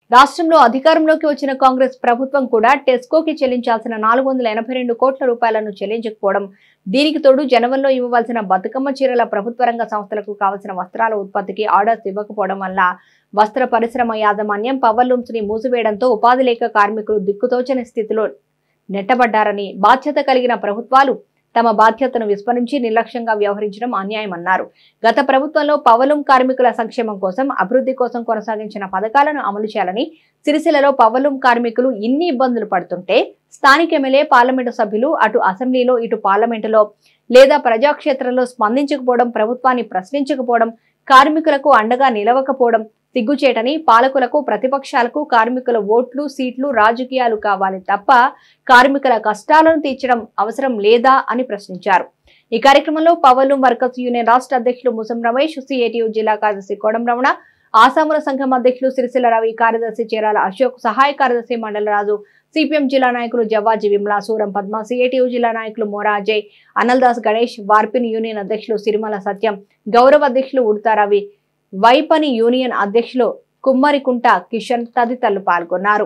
రాష్ట్రంలో అధికారంలోకి వచ్చిన కాంగ్రెస్ ప్రభుత్వం కూడా టెస్కోకి చెల్లించాల్సిన నాలుగు వందల ఎనభై రెండు కోట్ల రూపాయలను చెల్లించకపోవడం దీనికి తోడు జనవరిలో ఇవ్వవలసిన బతుకమ్మ చీరల ప్రభుత్వ రంగ సంస్థలకు కావలసిన వస్త్రాల ఉత్పత్తికి ఆర్డర్స్ ఇవ్వకపోవడం వల్ల వస్త్ర పరిశ్రమ యాజమాన్యం పవర్ లూమ్స్ ని మూసివేయడంతో ఉపాధి లేక కార్మికులు దిక్కుతోచని స్థితిలో నెట్టబడ్డారని బాధ్యత కలిగిన ప్రభుత్వాలు తమ బాధ్యతను విస్మరించి నిర్లక్ష్యంగా వ్యవహరించడం అన్యాయమన్నారు గత ప్రభుత్వంలో పవలూం కార్మికుల సంక్షేమం కోసం అభివృద్ధి కోసం కొనసాగించిన పథకాలను అమలు చేయాలని సిరిసిల్లలో పవలూం కార్మికులు ఇన్ని ఇబ్బందులు పడుతుంటే స్థానిక ఎమ్మెల్యే పార్లమెంటు సభ్యులు అటు అసెంబ్లీలో ఇటు పార్లమెంటులో లేదా ప్రజాక్షేత్రంలో స్పందించకపోవడం ప్రభుత్వాన్ని ప్రశ్నించకపోవడం కార్మికులకు అండగా నిలవకపోవడం సిగ్గుచేటని పాలకులకు ప్రతిపక్షాలకు కార్మికుల ఓట్లు సీట్లు రాజకీయాలు కావాలి తప్ప కార్మికుల కష్టాలను తీర్చడం అవసరం లేదా అని ప్రశ్నించారు ఈ కార్యక్రమంలో పవర్లూమ్ వర్కర్స్ యూనియన్ రాష్ట్ర అధ్యక్షులు ముసం రమేష్ సిఐటియు జిల్లా కార్యదర్శి కోడం రమణ ఆసాముల సంఘం అధ్యక్షులు సిరిసిల్ల రవి కార్యదర్శి చీరాల అశోక్ సహాయ కార్యదర్శి మండలరాజు సిపిఎం జిల్లా నాయకులు జవాజీ విమలా సూరం పద్మ సిఐటియు జిల్లా నాయకులు మోరా అజయ్ అనల్దాస్ గణేష్ వార్పిన్ యూనియన్ అధ్యక్షులు సిరిమల సత్యం గౌరవ అధ్యక్షులు ఉడతా రవి వైపని యూనియన్ అధ్యక్షులు కుమ్మరికుంట కిషన్ తదితరులు పాల్గొన్నారు